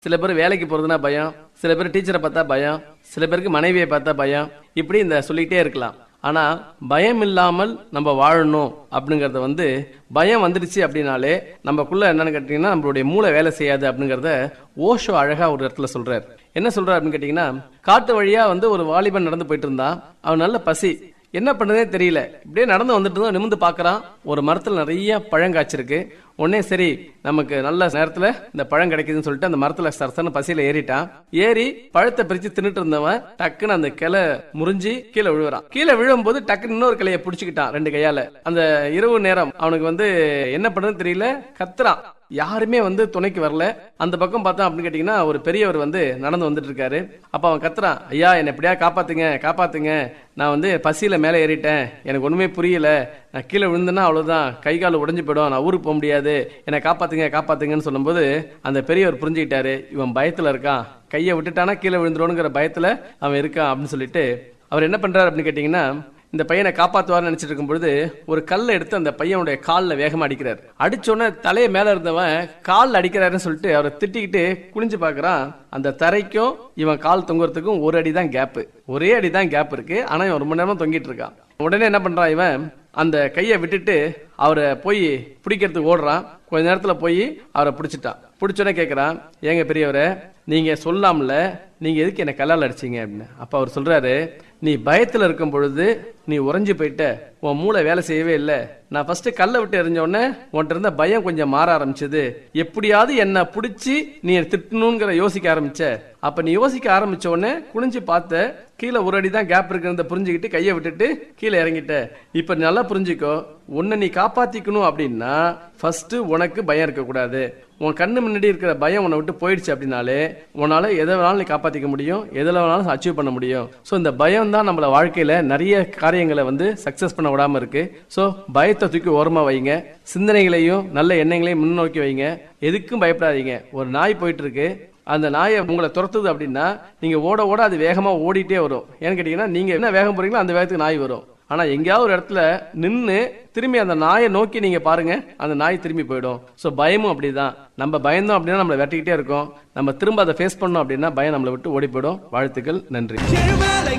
சில பேர் வேலைக்கு போறதுனா பயம் சில பேர் டீச்சரை பார்த்தா பயம் சில பேருக்கு மனைவியை பார்த்தா பயம் இப்படி இந்த சொல்லிக்கிட்டே இருக்கலாம் ஆனா பயம் இல்லாமல் நம்ம வாழணும் அப்படிங்கறத வந்து பயம் வந்துடுச்சு அப்படின்னாலே நமக்குள்ள என்னன்னு கேட்டீங்கன்னா நம்மளுடைய மூளை வேலை செய்யாது அப்படிங்கறத ஓஷோ அழகா ஒரு இடத்துல சொல்றாரு என்ன சொல்றாரு அப்படின்னு கேட்டீங்கன்னா காட்டு வழியா வந்து ஒரு வாலிபன் நடந்து போயிட்டு இருந்தான் அவன் நல்ல பசி என்ன பண்ணதே தெரியல இப்படியே நடந்து வந்துட்டு இருந்தோம் நிமிந்து பார்க்கறான் ஒரு மரத்துல நிறைய பழம் காய்ச்சிருக்கு உடனே சரி நமக்கு நல்ல நேரத்துல இந்த பழம் கிடைக்குதுன்னு சொல்லிட்டு அந்த மரத்துல சரசன்னு பசியில ஏறிட்டான் ஏறி பழத்தை பிரிச்சு தின்னுட்டு இருந்தவன் டக்குன்னு அந்த கிளை முறிஞ்சு கீழே விழுவுறான் கீழே விழும்போது டக்குன்னு இன்னொரு கிளைய பிடிச்சுக்கிட்டான் ரெண்டு கையால அந்த இரவு நேரம் அவனுக்கு வந்து என்ன பண்றதுன்னு தெரியல கத்துறான் யாருமே வந்து துணைக்கு வரல அந்த பக்கம் பார்த்தா அப்படின்னு கேட்டீங்கன்னா ஒரு பெரியவர் வந்து நடந்து வந்துட்டு இருக்காரு அப்ப அவன் கத்துறான் ஐயா என்னை எப்படியா காப்பாத்துங்க காப்பாத்துங்க நான் வந்து பசியில மேலே ஏறிட்டேன் எனக்கு ஒண்ணுமே புரியல நான் கீழே விழுந்தேன்னா அவ்வளவுதான் கை கால் உடைஞ்சு போயிடும் நான் ஊருக்கு போக முடியாது என்னை காப்பாத்துங்க காப்பாத்துங்கன்னு சொல்லும்போது அந்த பெரியவர் புரிஞ்சுக்கிட்டாரு இவன் பயத்துல இருக்கான் கையை விட்டுட்டானா கீழே விழுந்துருவோங்கிற பயத்துல அவன் இருக்கான் அப்படின்னு சொல்லிட்டு அவர் என்ன பண்றாரு அப்படின்னு கேட்டீங்கன்னா இந்த பையனை காப்பாத்துவார்னு நினைச்சிட்டு இருக்கும் பொழுது ஒரு கல்லை எடுத்து அந்த பையனுடைய காலில் வேகமா அடிக்கிறார் அடிச்ச உடனே தலையை மேல இருந்தவன் காலில் அடிக்கிறாருன்னு சொல்லிட்டு அவரை திட்டிக்கிட்டு குனிஞ்சு பார்க்கறான் அந்த தரைக்கும் இவன் கால் தொங்குறதுக்கும் ஒரு அடி தான் கேப் ஒரே அடி தான் கேப் இருக்கு ஆனா இவன் ரொம்ப நேரமா தொங்கிட்டு இருக்கான் உடனே என்ன பண்றான் இவன் அந்த கையை விட்டுட்டு அவரை போய் பிடிக்கிறதுக்கு ஓடுறான் கொஞ்ச நேரத்துல போய் அவரை பிடிச்சிட்டான் பிடிச்சோடனே கேட்கறான் ஏங்க பெரியவரே நீங்க சொல்லாமல நீங்க எதுக்கு என்ன கல்லால் அடிச்சீங்க அப்படின்னு அப்ப அவர் சொல்றாரு நீ பயத்துல இருக்கும் பொழுது நீ உறைஞ்சு போயிட்ட உன் மூளை வேலை செய்யவே இல்லை நான் ஃபர்ஸ்ட் கல்லை விட்டு எறிஞ்ச உடனே உன்கிட்ட இருந்த பயம் கொஞ்சம் மாற ஆரம்பிச்சது எப்படியாவது என்ன பிடிச்சி நீ திட்டணுங்கிற யோசிக்க ஆரம்பிச்ச அப்ப நீ யோசிக்க ஆரம்பிச்ச உடனே குனிஞ்சு பார்த்த கீழே ஒரு அடி தான் கேப் இருக்கிறத புரிஞ்சுக்கிட்டு கையை விட்டுட்டு கீழே இறங்கிட்ட இப்ப நல்லா புரிஞ்சுக்கோ உன்னை நீ காப்பாத்திக்கணும் அப்படின்னா ஃபர்ஸ்ட் உனக்கு பயம் இருக்கக்கூடாது உன் கண்ணு முன்னாடி இருக்கிற பயம் உன்னை விட்டு போயிடுச்சு அப்படின்னாலே உன்னால எதை வேணாலும் நீ காப்பாத்திக்க முடியும் எதில் வேணாலும் அச்சீவ் பண்ண முடியும் ஸோ இந்த பயம் தான் நம்மள வாழ்க்கையில நிறைய காரியங்களை வந்து சக்சஸ் பண்ண விடாம இருக்கு ஸோ பயத்தை தூக்கி ஓரமா வைங்க சிந்தனைகளையும் நல்ல எண்ணங்களையும் முன்னோக்கி வைங்க எதுக்கும் பயப்படாதீங்க ஒரு நாய் போயிட்டு இருக்கு அந்த நாயை உங்களை துரத்துது அப்படின்னா நீங்க ஓட ஓட அது வேகமா ஓடிட்டே வரும் ஏன்னு கேட்டீங்கன்னா நீங்க என்ன வேகம் போறீங்களோ அந்த வேகத்துக்கு நாய் வரும் ஆனா எங்கேயாவது ஒரு இடத்துல நின்னு திரும்பி அந்த நாயை நோக்கி நீங்க பாருங்க அந்த நாய் திரும்பி போயிடும் சோ பயமும் அப்படிதான் நம்ம பயந்தோம் அப்படின்னா நம்மளை வெட்டிக்கிட்டே இருக்கோம் நம்ம திரும்ப அதை ஃபேஸ் பண்ணோம் அப்படின்னா பயம் நம்மளை விட்டு ஓடி போயிடும் வாழ்த்துக்கள் நன்றி எழுமலை